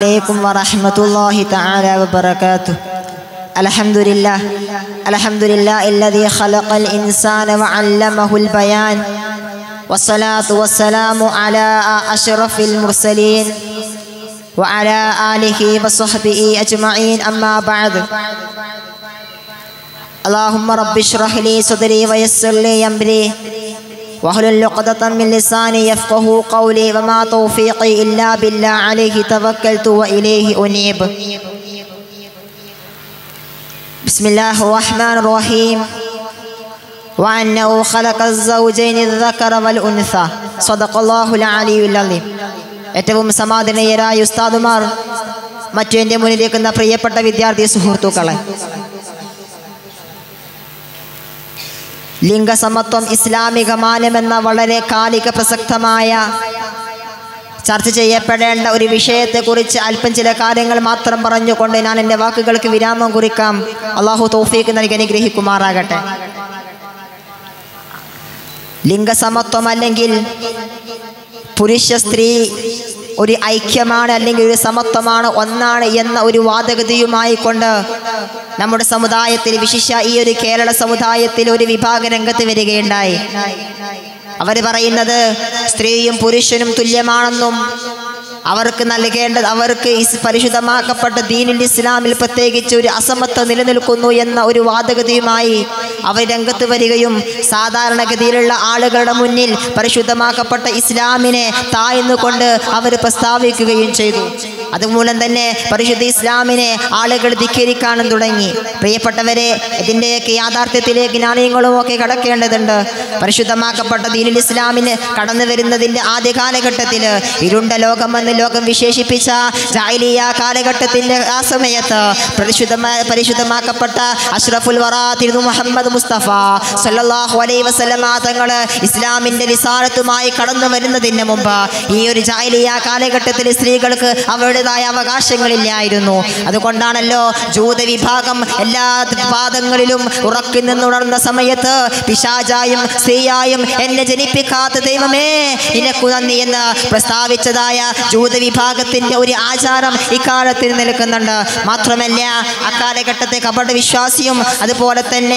عليكم ورحمة الله تعالى وبركاته الحمد لله الحمد لله الذي خلق الإنسان وعلمه البيان والصلاة والسلام على أشرف المرسلين وعلى آله وصحبه أجمعين أما بعد اللهم رب اشرح لي صدري ويسر لي أمري واحلل عقدة من لساني يفقه قولي وما توفيقي إلا بالله عليه توكلت وإليه أنيب بسم الله الرحمن الرحيم وأنه خلق الزوجين الذكر والأنثى صدق الله العلي العظيم ഏറ്റവും സമാധാനീയരായ ഉസ്താദുമാർ മറ്റു എൻ്റെ മുന്നിലിരിക്കുന്ന പ്രിയപ്പെട്ട വിദ്യാർത്ഥി സുഹൃത്തുക്കളെ ലിംഗസമത്വം ഇസ്ലാമിക മാനമെന്ന വളരെ കാലിക പ്രസക്തമായ ചർച്ച ചെയ്യപ്പെടേണ്ട ഒരു വിഷയത്തെക്കുറിച്ച് അല്പം ചില കാര്യങ്ങൾ മാത്രം പറഞ്ഞുകൊണ്ട് ഞാൻ എൻ്റെ വാക്കുകൾക്ക് വിരാമം കുറിക്കാം അള്ളാഹു തൗഫീക്ക് നൽകി അനുഗ്രഹിക്കുമാറാകട്ടെ ലിംഗസമത്വം അല്ലെങ്കിൽ പുരുഷ സ്ത്രീ ഒരു ഐക്യമാണ് അല്ലെങ്കിൽ ഒരു സമത്വമാണ് ഒന്നാണ് എന്ന ഒരു വാദഗതിയുമായി കൊണ്ട് നമ്മുടെ സമുദായത്തിൽ വിശിഷ്യ ഈ ഒരു കേരള സമുദായത്തിൽ ഒരു വിഭാഗ രംഗത്ത് വരികയുണ്ടായി അവർ പറയുന്നത് സ്ത്രീയും പുരുഷനും തുല്യമാണെന്നും അവർക്ക് നൽകേണ്ടത് അവർക്ക് ഇസ് പരിശുദ്ധമാക്കപ്പെട്ട ദീനുൽ ഇസ്ലാമിൽ പ്രത്യേകിച്ച് ഒരു അസമത്വം നിലനിൽക്കുന്നു എന്ന ഒരു വാദഗതിയുമായി അവർ രംഗത്ത് വരികയും സാധാരണഗതിയിലുള്ള ആളുകളുടെ മുന്നിൽ പരിശുദ്ധമാക്കപ്പെട്ട ഇസ്ലാമിനെ താഴ്ന്നുകൊണ്ട് അവർ പ്രസ്താവിക്കുകയും ചെയ്തു അതുമൂലം തന്നെ പരിശുദ്ധ ഇസ്ലാമിനെ ആളുകൾ ധിക്കരിക്കാനും തുടങ്ങി പ്രിയപ്പെട്ടവരെ ഇതിൻ്റെയൊക്കെ യാഥാർത്ഥ്യത്തിലേക്ക് നാണയങ്ങളും ഒക്കെ കടക്കേണ്ടതുണ്ട് പരിശുദ്ധമാക്കപ്പെട്ട ദീനുൽ ഇസ്ലാമിന് കടന്നു വരുന്നതിൻ്റെ ആദ്യ കാലഘട്ടത്തിൽ ഇരുണ്ട ലോകമെന്ന് ലോകം വിശേഷിപ്പിച്ച ജാഹിലിയ കാലഘട്ടത്തിൻ്റെ ആ സമയത്ത് പരിശുദ്ധമായ പരിശുദ്ധമാക്കപ്പെട്ട അഷ്റഫുൽ വറാ തിരുന്നു മുഹമ്മദ് മുസ്തഫ സല്ലല്ലാഹു അലൈഹി വസല്ലമ തങ്ങൾ ഇസ്ലാമിൻ്റെ വിസാരത്തുമായി കടന്നു വരുന്നതിന് മുമ്പ് ഈ ഒരു ജാഹിലിയ കാലഘട്ടത്തിൽ സ്ത്രീകൾക്ക് അവരുടേതായ അവകാശങ്ങളില്ലായിരുന്നു അതുകൊണ്ടാണല്ലോ ജൂത വിഭാഗം എല്ലാ പാദങ്ങളിലും ഉറക്കി നിന്നുണർന്ന സമയത്ത് പിശാചായും സ്ത്രീയായും എന്നെ ജനിപ്പിക്കാത്ത ദൈവമേ നിനക്കു നന്ദി എന്ന് പ്രസ്താവിച്ചതായ ജൂത വിഭാഗത്തിന്റെ ഒരു ആചാരം ഇക്കാലത്തിൽ നിൽക്കുന്നുണ്ട് മാത്രമല്ല അക്കാലഘട്ടത്തെ കപട വിശ്വാസിയും അതുപോലെ തന്നെ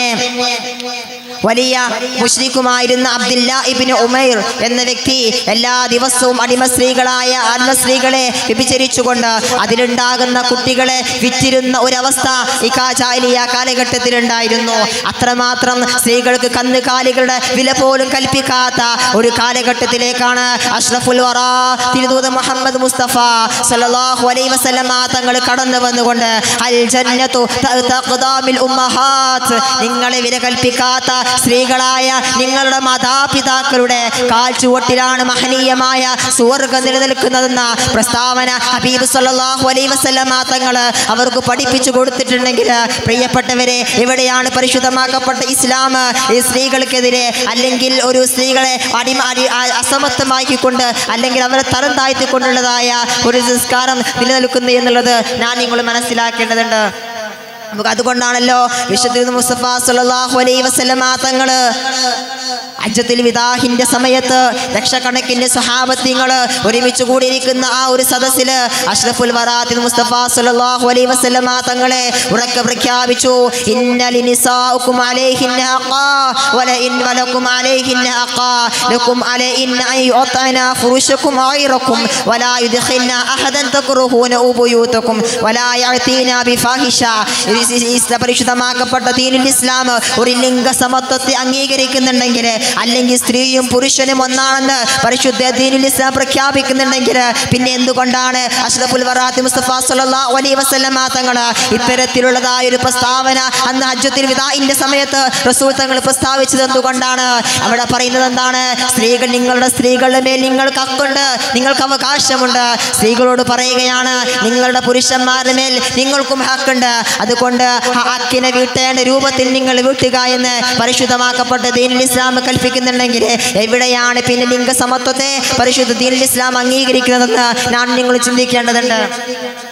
വലിയ മുഷ്രിഖുമായിരുന്ന അബ്ദുല്ല ഇബിന് ഉമൈർ എന്ന വ്യക്തി എല്ലാ ദിവസവും അടിമ സ്ത്രീകളായ അടിമ സ്ത്രീകളെ വ്യഭിചരിച്ചുകൊണ്ട് അതിലുണ്ടാകുന്ന കുട്ടികളെ വിറ്റിരുന്ന ഒരവസ്ഥ ഈ കാചാലിയ കാലഘട്ടത്തിലുണ്ടായിരുന്നു അത്രമാത്രം സ്ത്രീകൾക്ക് കന്നുകാലികളുടെ വില പോലും കൽപ്പിക്കാത്ത ഒരു കാലഘട്ടത്തിലേക്കാണ് അഷ്റഫുൽ വറ തിരുദൂത മുഹമ്മദ് മുസ്തഫ സല്ലല്ലാഹു അലൈഹി വസല്ലമ തങ്ങൾ കടന്നു വന്നുകൊണ്ട് അൽ ജന്നത്തു തഖ്ദാമിൽ ഉമ്മഹാത്ത് നിങ്ങളെ വില കൽപ്പിക്കാത്ത സ്ത്രീകളായ നിങ്ങളുടെ മാതാപിതാക്കളുടെ കാൽ ചുവട്ടിലാണ് മഹനീയമായ സ്വർഗം നിലനിൽക്കുന്നതെന്ന പ്രസ്താവന ഹബീബ് സല്ലല്ലാഹു അലൈഹി വസല്ലമ തങ്ങൾ അവർക്ക് പഠിപ്പിച്ചു കൊടുത്തിട്ടുണ്ടെങ്കിൽ പ്രിയപ്പെട്ടവരെ എവിടെയാണ് പരിശുദ്ധമാക്കപ്പെട്ട ഇസ്ലാം ഈ സ്ത്രീകൾക്കെതിരെ അല്ലെങ്കിൽ ഒരു സ്ത്രീകളെ അടിമ അടി- ആ- അസമത്വമാക്കിക്കൊണ്ട് അല്ലെങ്കിൽ അവരെ തരം താഴ്ത്തിക്കൊണ്ടുള്ളതായ ഒരു സംസ്കാരം നിലനിൽക്കുന്നു എന്നുള്ളത് ഞാൻ നിങ്ങൾ മനസ്സിലാക്കേണ്ടതുണ്ട് നമുക്ക് അതുകൊണ്ടാണല്ലോ വിശുദ്ധ മുസ്തഫ സല്ലല്ലാഹു അലൈഹി വസല്ലമ തങ്ങള് അജ്ജത്തിൽ വിദാഹിന്റെ സമയത്ത് ലക്ഷക്കണക്കിന് സ്വഹാബത്തിങ്ങൾ ഒരുമിച്ച് കൂടിയിരിക്കുന്ന ആ ഒരു സദസ്സില് അഷ്റഫുൽ വറാത്തിൽ മുസ്തഫ സല്ലല്ലാഹു അലൈഹി വസല്ലമ തങ്ങളെ ഉറക്കെ പ്രഖ്യാപിച്ചു ഇന്നലി നിസാഉക്കും അലൈഹിന്ന ഹഖാ വല ഇൻ വലക്കും അലൈഹിന്ന ഹഖാ ലക്കും അലൈഹിന്ന അൻ യുഅതന ഫുറുശക്കും ഗൈറക്കും വലാ യുദ്ഖിൽന അഹദൻ തക്റുഹൂന ഉബയൂതക്കും വലാ യഅതീന ബിഫാഹിഷ ഇത് ഇസ് ഇസ് ഇസ് പരിശുദ്ധമാക്കപ്പെട്ട ദീനുൽ ഇസ്ലാം ഒരു ലിംഗ സമത്വത്തെ അംഗീകരിക്കുന്നുണ്ടെങ്കിൽ അല്ലെങ്കിൽ സ്ത്രീയും പുരുഷനും ഒന്നാണെന്ന് പരിശുദ്ധ ദീനുൽ ഇസ്ലാം പ്രഖ്യാപിക്കുന്നുണ്ടെങ്കിൽ പിന്നെ എന്തുകൊണ്ടാണ് അഷ്റഫുൽ വറാത്തി മുസ്തഫ സല്ലല്ലാഹു അലൈഹി വസല്ലമ തങ്ങൾ ഇത്തരത്തിലുള്ളതായ ഒരു പ്രസ്താവന അന്ന് ഹജ്ജത്തിൽ വിദാഇന്റെ സമയത്ത് റസൂൽ തങ്ങൾ പ്രസ്താവിച്ചത് എന്തുകൊണ്ടാണ് അവിടെ പറയുന്നത് എന്താണ് സ്ത്രീകൾ നിങ്ങളുടെ സ്ത്രീകളുടെ മേൽ നിങ്ങൾക്ക് ഹക്കുണ്ട് നിങ്ങൾക്ക് അവകാശമുണ്ട് സ്ത്രീകളോട് പറയുകയാണ് നിങ്ങളുടെ പുരുഷന്മാരുടെ മേൽ നിങ്ങൾക്കും ഹക്കുണ്ട് അതുകൊണ്ട് ആ ഹക്കിനെ വീട്ടേണ്ട രൂപത്തിൽ നിങ്ങൾ വീട്ടുക എന്ന് പരിശുദ്ധമാക്കപ്പെട്ട ദീനുൽ ഇസ്ലാം കൽപ്പിക്കുന്നുണ്ടെങ്കിൽ എവിടെയാണ് പിന്നെ ലിംഗസമത്വത്തെ പരിശുദ്ധ ദീനുൽ ഇസ്ലാം അംഗീകരിക്കുന്നതെന്ന് ഞാൻ നിങ്ങൾ ചിന്തിക്കേണ്ടതുണ്ട്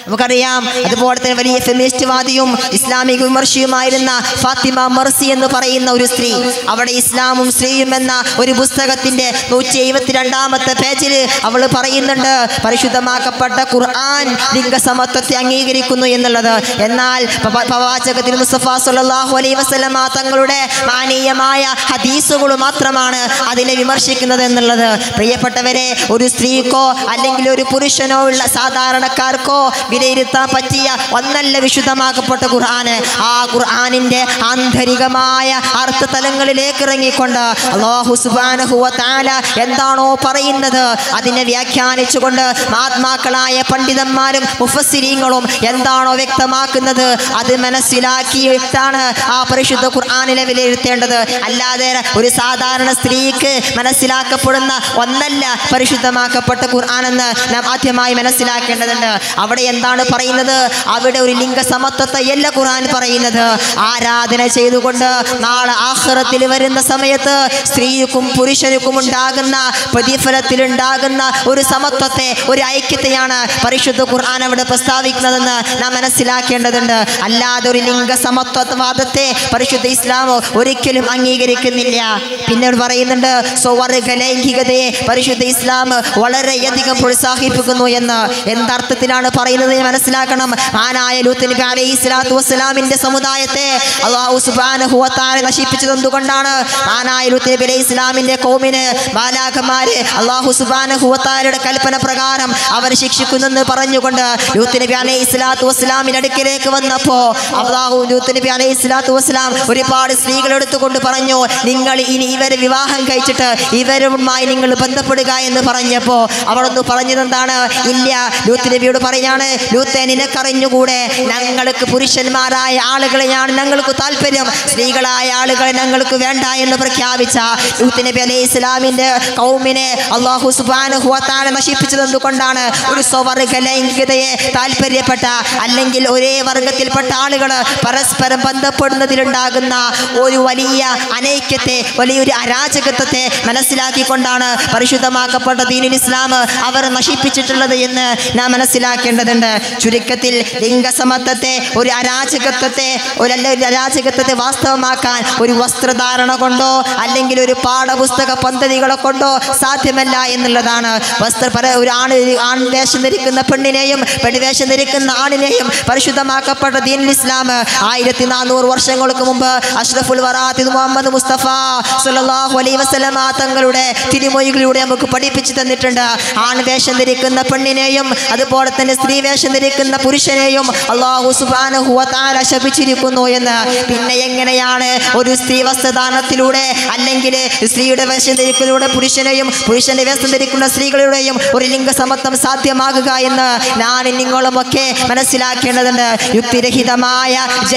നമുക്കറിയാം അതുപോലെ തന്നെ വലിയ ഫെമിനിസ്റ്റ് വാദിയും ഇസ്ലാമിക വിമർശിയുമായിരുന്ന ഫാത്തിമ മർസി എന്ന് പറയുന്ന ഒരു സ്ത്രീ അവിടെ ഇസ്ലാമും സ്ത്രീയും എന്ന ഒരു പുസ്തകത്തിന്റെ നൂറ്റി എഴുപത്തിരണ്ടാമത്തെ പേജിൽ അവൾ പറയുന്നുണ്ട് പരിശുദ്ധമാക്കപ്പെട്ട ഖുർആൻ ലിംഗസമത്വത്തെ അംഗീകരിക്കുന്നു എന്നുള്ളത് എന്നാൽ പ- പ്രവാചകത്തിൽ മുസ്തഫ സല്ലല്ലാഹു അലൈഹി വസല്ലമ തങ്ങളുടെ മാനീയമായ ഹദീസുകൾ മാത്രമാണ് അതിനെ വിമർശിക്കുന്നത് എന്നുള്ളത് പ്രിയപ്പെട്ടവരെ ഒരു സ്ത്രീക്കോ അല്ലെങ്കിൽ ഒരു പുരുഷനോ ഉള്ള സാധാരണക്കാർക്കോ വിലയിരുത്താൻ പറ്റിയ ഒന്നല്ല വിശുദ്ധമാക്കപ്പെട്ട ഖുർആന് ആ ഖുർആനിന്റെ ആന്തരികമായ അർത്ഥതലങ്ങളിലേക്ക് ഇറങ്ങിക്കൊണ്ട് അള്ളാഹു സുബ്ഹാനഹു വ തആല എന്താണോ പറയുന്നത് അതിനെ വ്യാഖ്യാനിച്ചുകൊണ്ട് മഹാത്മാക്കളായ പണ്ഡിതന്മാരും മുഫസ്സിരീങ്ങളും എന്താണോ വ്യക്തമാക്കുന്നത് അത് മനസ്സിലാക്കിയിട്ടാണ് ആ പരിശുദ്ധ ഖുർആാനിനെ വിലയിരുത്തേണ്ടത് അല്ലാതെ ഒരു സാധാരണ സ്ത്രീക്ക് മനസ്സിലാക്കപ്പെടുന്ന ഒന്നല്ല പരിശുദ്ധമാക്കപ്പെട്ട ഖുർആൻ എന്ന് നാം ആദ്യമായി മനസ്സിലാക്കേണ്ടതുണ്ട് അവിടെ എന്താണ് പറയുന്നത് അവിടെ ഒരു ലിംഗസമത്വത്തെയല്ല ഖുർആൻ പറയുന്നത് ആരാധന ചെയ്തുകൊണ്ട് നാളെ ആഹ്റത്തിൽ വരുന്ന സമയത്ത് സ്ത്രീക്കും പുരുഷനുക്കും ഉണ്ടാകുന്ന പ്രതിഫലത്തിൽ ഉണ്ടാകുന്ന ഒരു സമത്വത്തെ ഒരു ഐക്യത്തെയാണ് പരിശുദ്ധ ഖുർആൻ അവിടെ പ്രസ്താവിക്കുന്നതെന്ന് നാം മനസ്സിലാക്കേണ്ടതുണ്ട് അല്ലാതെ ഒരു ലിംഗ സമത്വവാദത്തെ പരിശുദ്ധ ഇസ്ലാം ഒരിക്കലും അംഗീകരിക്കുന്നില്ല പിന്നെ അവിടെ പറയുന്നുണ്ട് സ്വവർഗ ലൈംഗികതയെ പരിശുദ്ധ ഇസ്ലാം വളരെയധികം പ്രോത്സാഹിപ്പിക്കുന്നു എന്ന് എന്തർത്ഥത്തിലാണ് പറയുന്നത് എന്ന് മനസ്സിലാക്കണം ആനായ ലൂത്ത് നബി അലൈഹി സ്വലാത്തു വസ്സലാമിന്റെ സമുദായത്തെ അള്ളാഹു സുബ്ഹാനഹു വ തആല നശിപ്പിച്ചത് എന്തുകൊണ്ടാണ് ആനായ ലൂത്ത് നബി അലൈഹി ഇസ്ലാമിന്റെ കൗമിന് ബാലാഖമാര് അള്ളാഹു സുബ്ഹാനഹു വ തആലയുടെ കൽപ്പന പ്രകാരം അവർ ശിക്ഷിക്കുന്നെന്ന് പറഞ്ഞുകൊണ്ട് ലൂത്ത് നബി അലൈഹി സ്വലാത്തു വസ്സലാമിന്റെ അടുക്കിലേക്ക് വന്നപ്പോ അള്ളാഹു ലൂത്ത് നബി അലൈഹി സ്വലാത്തു വസ്സലാം ഒരുപാട് സ്ത്രീകൾ എടുത്തുകൊണ്ട് പറഞ്ഞു നിങ്ങൾ ഇനി ഇവരെ വിവാഹം കഴിച്ചിട്ട് ഇവരുമായി നിങ്ങൾ ബന്ധപ്പെടുക എന്ന് പറഞ്ഞപ്പോ അവളൊന്ന് പറഞ്ഞത് എന്താണ് ഇല്ല ലൂത്ത് നബിയോട് പറയാണ് ലൂത്തെ നിനക്കറിഞ്ഞുകൂടെ ഞങ്ങൾക്ക് പുരുഷന്മാരായ ആളുകളെയാണ് ഞങ്ങൾക്ക് താല്പര്യം സ്ത്രീകളായ ആളുകളെ ഞങ്ങൾക്ക് വേണ്ട എന്ന് പ്രഖ്യാപിച്ച ലൂത്ത് നബി അലൈഹി ഇസ്ലാമിന്റെ കൗമിനെ അള്ളാഹു സുബാനുഹു താല നശിപ്പിച്ചത് എന്തുകൊണ്ടാണ് ഒരു സ്വവർഗ ലൈംഗികതയെ താല്പര്യപ്പെട്ട അല്ലെങ്കിൽ ഒരേ വർഗത്തിൽപ്പെട്ട ആളുകൾ പരസ്പരം ബന്ധപ്പെടുന്നതിലുണ്ടാകുന്ന ഒരു വലിയ അനൈക്യത്തെ വലിയൊരു അരാജകത്വത്തെ മനസ്സിലാക്കിക്കൊണ്ടാണ് പരിശുദ്ധമാക്കപ്പെട്ട ദീനുൽ ഇസ്ലാം അവർ നശിപ്പിച്ചിട്ടുള്ളത് എന്ന് നാം മനസ്സിലാക്കേണ്ടതുണ്ട് ചുരുക്കത്തിൽ ലിംഗസമത്വത്തെ ഒരു അരാജകത്വത്തെ ഒരു അല്ല ഒരു അരാജകത്വത്തെ വാസ്തവമാക്കാൻ ഒരു വസ്ത്രധാരണ കൊണ്ടോ അല്ലെങ്കിൽ ഒരു പാഠപുസ്തക പദ്ധതികളെ കൊണ്ടോ സാധ്യമല്ല എന്നുള്ളതാണ് വസ്ത്ര പര ഒരു ആണ് ആൺ വേഷം ധരിക്കുന്ന പെണ്ണിനെയും പെൺവേഷം ധരിക്കുന്ന ആണിനെയും പരിശുദ്ധമാക്കപ്പെട്ട ദീനുൽ ഇസ്ലാം ആയിരത്തി നാനൂറ് വർഷങ്ങൾക്ക് മുമ്പ് അഷ്റഫുൽ വറാത്തിദ് മുഹമ്മദ് മുസ്തഫ സല്ലല്ലാഹു അലൈഹി വസല്ലമ തങ്ങളുടെ തിരുമൊഴികളിലൂടെ നമുക്ക് പഠിപ്പിച്ചു തന്നിട്ടുണ്ട് ആൺ വേഷം ധരിക്കുന്ന പെണ്ണിനെയും അതുപോലെ തന്നെ സ്ത്രീ വേഷം ധരിക്കുന്ന പുരുഷനെയും അള്ളാഹു സുബ്ഹാനഹു വ തആല ശപിച്ചിരിക്കുന്നു എന്ന് പിന്നെ എങ്ങനെയാണ് ഒരു സ്ത്രീ വസ്ത്രദാനത്തിലൂടെ അല്ലെങ്കിൽ സ്ത്രീയുടെ വേഷം ധരിക്കലിലൂടെ പുരുഷനെയും പുരുഷന്റെ വേഷം ധരിക്കുന്ന സ്ത്രീകളുടെയും ഒരു ലിംഗസമത്വം സാധ്യമാകുക എന്ന് ഞാൻ നിങ്ങളുമൊക്കെ മനസ്സിലാക്കേണ്ടതുണ്ട് യുക്തിരഹിതമായ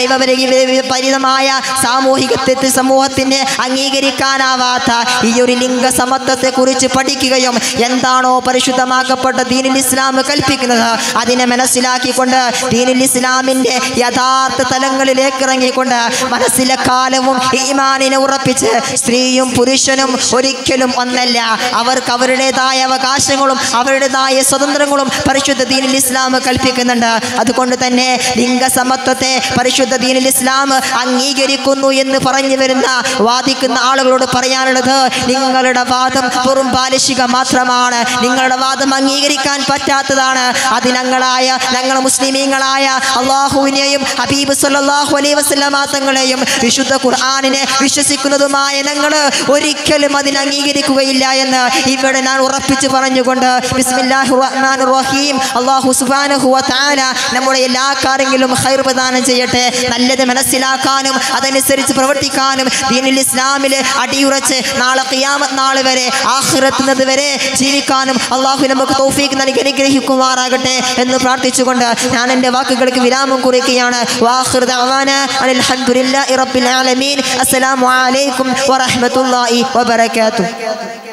ജൈവപരിതമായ സാമൂഹികത്തെ സമൂഹത്തിന് അംഗീകരിക്കാനാവാത്ത ഈ ഒരു ലിംഗസമത്വത്തെ കുറിച്ച് പഠിക്കുകയും എന്താണോ പരിശുദ്ധമാക്കപ്പെട്ട ദീനുൽ ഇസ്ലാം കൽപ്പിക്കുന്നത് അതിനെ മനസ്സിലാക്കിക്കൊണ്ട് ദീനുൽ ഇസ്ലാമിന്റെ യഥാർത്ഥ തലങ്ങളിലേക്ക് ഇറങ്ങിക്കൊണ്ട് മനസ്സിലെ കാലവും ഈമാനിനെ ഉറപ്പിച്ച് സ്ത്രീയും പുരുഷനും ഒരിക്കലും ഒന്നല്ല അവർക്ക് അവരുടേതായ അവകാശങ്ങളും അവരുടേതായ സ്വതന്ത്രങ്ങളും പരിശുദ്ധ ദീനുൽ ഇസ്ലാം കൽപ്പിക്കുന്നുണ്ട് അതുകൊണ്ട് തന്നെ ലിംഗസമത്വത്തെ പരിശുദ്ധ ദീനുൽ ഇസ്ലാം അംഗീകരിക്കുന്നു എന്ന് പറഞ്ഞു വരുന്ന വാദിക്കുന്ന ആളുകളോട് പറയാനുള്ളത് നിങ്ങളുടെ വാദം വെറും ബാലിശിക മാത്രമാണ് നിങ്ങളുടെ വാദം അംഗീകരിക്കാൻ പറ്റാത്തതാണ് അത് ഞങ്ങളായ ഞങ്ങൾ മുസ്ലിമീങ്ങളായ അള്ളാഹുവിനെയും ഹബീബ് സല്ലല്ലാഹു അലൈഹി വസല്ലമ തങ്ങളെയും വിശുദ്ധ ഖുർആനിനെ വിശ്വസിക്കുന്നതുമായ ഞങ്ങൾ ഒരിക്കലും അതിനെ അംഗീകരിക്കുകയില്ല എന്ന് ഇവിടെ ഞാൻ ഉറപ്പിച്ചു പറഞ്ഞുകൊണ്ട് ബിസ്മില്ലാഹിർ റഹ്മാനിർ റഹീം അള്ളാഹു സുബ്ഹാനഹു വ തആല നമ്മുടെ എല്ലാ കാര്യങ്ങളിലും ഖൈർ പ്രദാനം ചെയ്യട്ടെ നല്ലത് മനസ്സിലാക്കാനും അതനുസരിച്ച് പ്രവർത്തിക്കാനും ദീനുൽ ഇസ്ലാമിൽ അടിയുറച്ച് നാളെ ഖിയാമത്ത് നാൾ വരെ ആഖിറത്തുന്നത് വരെ ജീവിക്കാനും അള്ളാഹു നമുക്ക് തൗഫീഖ് നൽകി അനുഗ്രഹിക്കുമാറാകട്ടെ എന്ന് പ്രാർത്ഥിച്ചുകൊണ്ട് ഞാൻ എൻ്റെ വാക്കുകൾക്ക് വിരാമം കുറിക്കുകയാണ് വാഖിർ ദഅവാന അനിൽ ഹംദുലില്ലാഹി റബ്ബിൽ ആലമീൻ അസ്സലാമു അലൈക്കും വറഹ്മത്തുള്ളാഹി വബറകാതുഹു